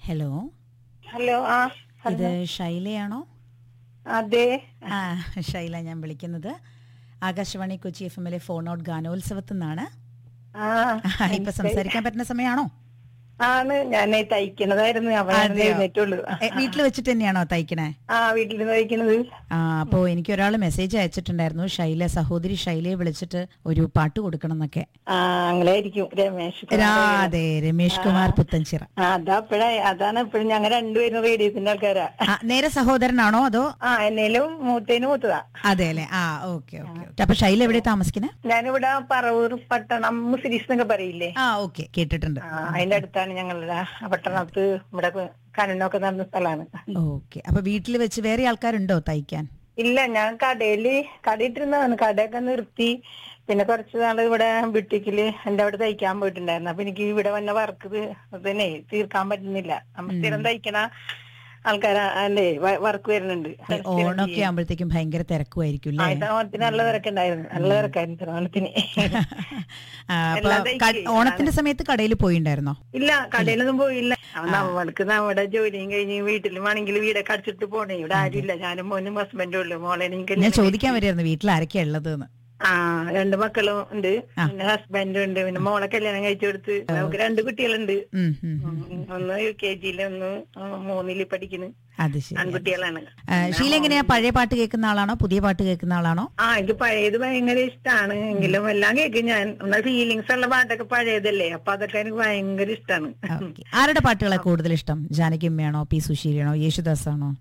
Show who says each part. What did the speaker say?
Speaker 1: Hello
Speaker 2: hello ആ
Speaker 1: ഇത് ഷൈലയാണോ
Speaker 2: അതെ
Speaker 1: ആ ഷൈല ഞാൻ വിളിക്കുന്നത് ആകാശവാണി കൊച്ചി എഫ് എമ്മിലെ ഫോൺ ഔട്ട് ഗാനോത്സവത്തിൽ നിന്നാണ്
Speaker 2: ആ
Speaker 1: ഇപ്പൊ സംസാരിക്കാൻ പറ്റുന്ന സമയമാണോ
Speaker 2: ആണ് ഞാൻ തയ്ക്കണതായിരുന്നു അവൻ
Speaker 1: അതെയോ?
Speaker 2: എഴുന്നേറ്റുള്ളൂ
Speaker 1: വീട്ടിൽ വെച്ചിട്ട് തന്നെയാണോ തയ്ക്കണേ
Speaker 2: ആ വീട്ടിൽ തയ്ക്കണത്
Speaker 1: ആ അപ്പോ എനിക്ക് ഒരാൾ മെസ്സേജ് അയച്ചിട്ടുണ്ടായിരുന്നു ഷൈല സഹോദരി ഷൈലയെ വിളിച്ചിട്ട് ഒരു പാട്ട് കൊടുക്കണം എന്നൊക്കെ
Speaker 2: ആ അങ്ങനെയായിരിക്കും രമേശ് കുമാർ.
Speaker 1: രാ- അതെ രമേഷ് കുമാർ പുത്തൻചിറ
Speaker 2: ആ അതാ അപ്പഴാ അതാണ് എപ്പോഴും ഞങ്ങൾ രണ്ടുപേരും റേഡിയത്തിന്റെ ആൾക്കാരാ
Speaker 1: ആ, നേരെ സഹോദരനാണോ അതോ
Speaker 2: ആ എന്നേലും മൂത്തേന് മൂത്തതാ
Speaker 1: അതെ അല്ലെ ആ ഓക്കെ ഓക്കെ അപ്പൊ ഷൈല എവിടെ താമസിക്കുന്നത്
Speaker 2: ഞാനിവിടെ പറവൂർ പട്ടണം മുസ്ലിസ് എന്നൊക്കെ പറയില്ലേ
Speaker 1: ആ ഓക്കെ കേട്ടിട്ടുണ്ട്
Speaker 2: ആ അതിന്റെ അടുത്താണ് ഞങ്ങളുടെ ആ പട്ടണത്ത് ഇവിടെ കണ്ണനൊക്കെ നടന്ന സ്ഥലമാണ്
Speaker 1: ഓക്കെ അപ്പൊ വീട്ടിൽ വെച്ച് വേറെ ആൾക്കാരുണ്ടോ തയ്ക്കാൻ
Speaker 2: ഇല്ല ഞാൻ കടയില് കടയിട്ടിരുന്നതാണ് കടയൊക്കെ നിർത്തി പിന്നെ കുറച്ച് നാള് ഇവിടെ ബുട്ടിക്കില് എന്റെ അവിടെ തയ്ക്കാൻ പോയിട്ടുണ്ടായിരുന്നു അപ്പൊ എനിക്ക് ഇവിടെ വന്ന വർക്ക് തന്നെ തീർക്കാൻ പറ്റുന്നില്ല നമ്മ സ്ഥിരം തയ്ക്കണ ആൾക്കാരാ അല്ലേ വർക്ക് വരുന്നുണ്ട്
Speaker 1: ഓണമൊക്കെ ആകുമ്പോഴത്തേക്കും ഭയങ്കര തിരക്കുമായിരിക്കും അല്ലേ
Speaker 2: ആദ്യത്തെ ഓണത്തിന് നല്ല തിരക്കുണ്ടായിരുന്നു നല്ല തിരക്കായിരുന്നു ഓണത്തിന്
Speaker 1: ആ, അപ്പൊ
Speaker 2: എല്ലാം
Speaker 1: ക-
Speaker 2: തയ്ക്കും.
Speaker 1: ഓണത്തിന്റെ സമയത്ത് കടയിൽ പോയിണ്ടായിരുന്നോ
Speaker 2: ഇല്ല കടയിലൊന്നും പോയില്ല നമ്മൾക്ക് നമ്മുടെ ജോലിയും കഴിഞ്ഞ് വീട്ടിലും ആണെങ്കിൽ വീടൊക്കെ അടച്ചിട്ട് പോണേ ഇവിടെ ആരുമില്ല ഞാനും മോനും ഹസ്ബൻഡും ഉള്ളു മോളെ എനിക്ക്
Speaker 1: ഞാൻ ചോദിക്കാൻ വരുമായിരുന്നു വീട്ടിൽ ആരൊക്കെയാ ഉള്ളത് എന്ന്
Speaker 2: ആ രണ്ട് മക്കളും ഉണ്ട് പിന്നെ ഹസ്ബൻഡും ഉണ്ട് പിന്നെ മോളെ കല്യാണം കഴിച്ചു കൊടുത്ത് നമുക്ക് രണ്ട് കുട്ടികളുണ്ട്
Speaker 1: ഉം, ഉം, ഉം.
Speaker 2: ഉം, ഒന്ന് യു കെ ജിയില് ഒന്ന് മൂന്നില് പഠിക്കുന്നു
Speaker 1: അത് ശരി
Speaker 2: ആൺകുട്ടികളാണ്
Speaker 1: ആ, ഷീല എങ്ങനെയാ പഴയ പാട്ട് കേൾക്കുന്ന ആളാണോ പുതിയ പാട്ട് കേൾക്കുന്ന ആളാണോ
Speaker 2: ആ എനിക്ക് പഴയത് ഭയങ്കര ഇഷ്ടമാണ് എങ്കിലും എല്ലാം കേൾക്കും ഞാൻ എന്നാൽ ഫീലിങ്സ് ഉള്ള പാട്ടൊക്കെ പഴയതല്ലേ അപ്പൊ അതൊക്കെ എനിക്ക് ഭയങ്കര ഇഷ്ടമാണ്
Speaker 1: ഓക്കെ ആരുടെ പാട്ടുകളെ കൂടുതൽ ഇഷ്ടം ജാനകിയമ്മയാണോ പി സുശീലയാണോ യേശുദാസാണോ